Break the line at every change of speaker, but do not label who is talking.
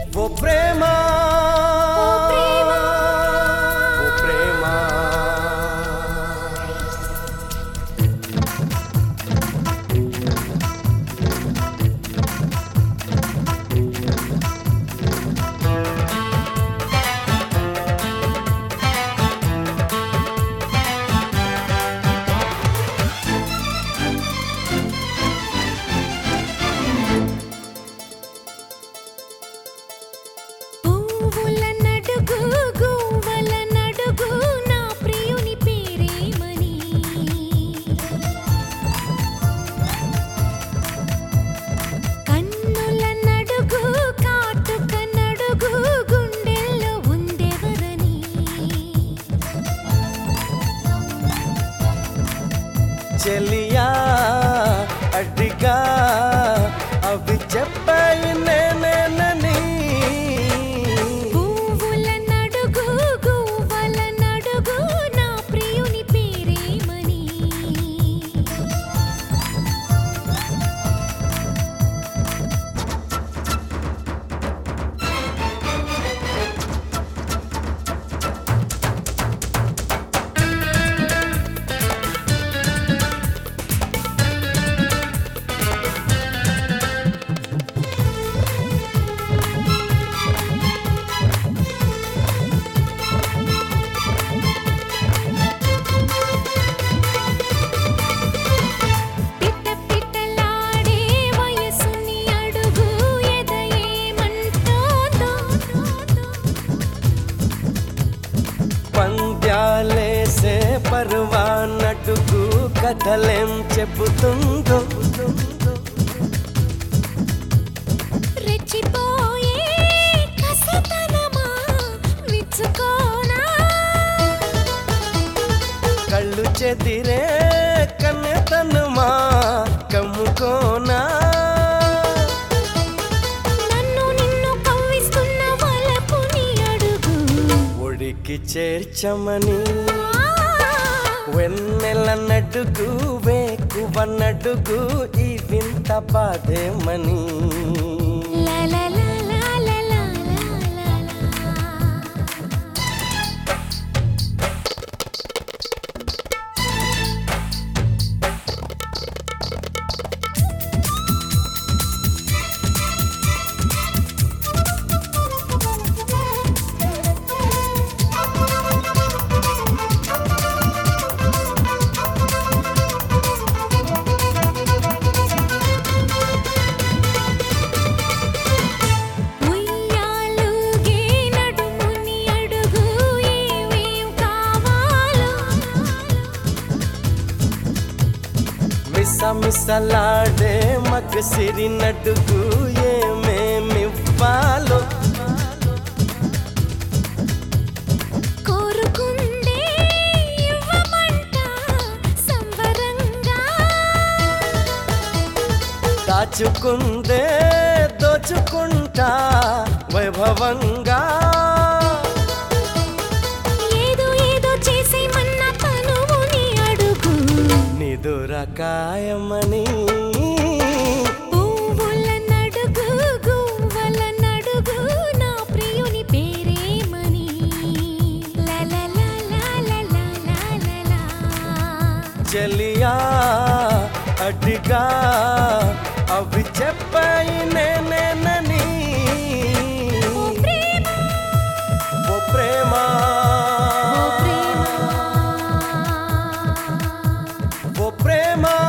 ఓ ప్రేమ
ఓ ప్రేమ.
ఓ ప్రేమ
పువ్వుల నడుగు గువ్వల నడుగు నా ప్రియుని పేరేమని కన్నుల నడుగు కాటుక నడుగు గుండెల్లో ఉందెవరని
చెలియా అడ్డిగా అవి చెప్పాయి నేనేనని
పువ్వుల నడుగు గువ్వల నడుగు నా ప్రియుని పేరేమని పిట్ట పిట్టలాడే వయసుని అడుగు ఎదయేమంటోందో
పంద్యాలేసే పర్వానటుకు కథలేం చెబుతుందో
రెచ్చిపోయే కసితనమా విచ్చుకోనా
కళ్ళు చెదిరే కన్నెతనుమా కమ్ముకోనా
నన్ను నిన్ను కవ్విస్తున్న వలపుని అడుగు
ఒడికి చేర్చమని వెన్నెల నడుగు వేకువ నడుగు ఈ వింత బాధేమని
లా లా లా లా లా లా లా లా. ఉయ్యాలుగే నడుముని అడుగు ఏవేం కావాలో
మిస మిసలాడే మగసిరి నడుగు ఏమేమివ్వాలో
కోరుకుందే ఇవ్వమంట సంబరంగా
దాచుకుందే దోచుకుంటా వైభవంగా
ఏదో ఏదో చేసేమన్న తనువుని అడుగు
నిదురకాయమని
పువ్వుల నడుగు గువ్వల నడుగు నా ప్రియుని పేరేమని లా లా లా లా లా లా లా లా లా.
చెలియా అడ్డిగా అవి చెప్పాయి నేనేనని
ఓ ప్రేమ
ఓ ప్రేమ
ఓ ప్రేమ
ఓ ప్రేమ